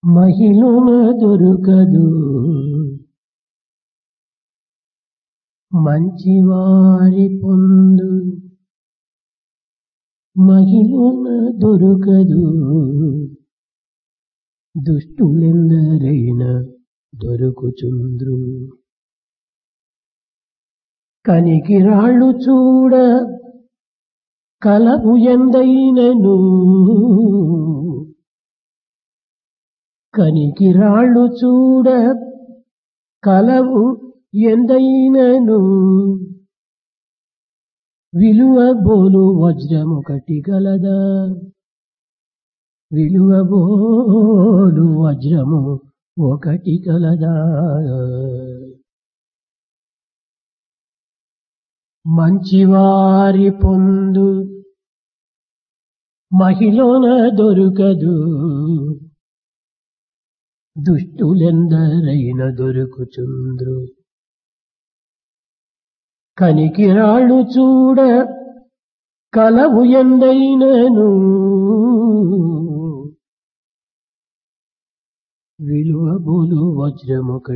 మహిళన దొరకదు మంచివారి పొందు మహిళన దొరకదు దుష్టులెందరైన దొరుకుచుంద్రు కనికి రాళ్ళు చూడ కలవు ఎందైనను కనికి రాళ్ళు చూడ కలవు ఎందైనను విలువ బోలు వజ్రమొకటి గలదా విలువ బోలు వజ్రము ఒకటి కలదా మంచివారి పొందు మహిళన దొరకదు దుష్టులెందరైన దొరుకుచుంద్రు కనికి రాళ్ళు చూడ కలవు ఎందైనను విలువ బోలు వజ్రమొక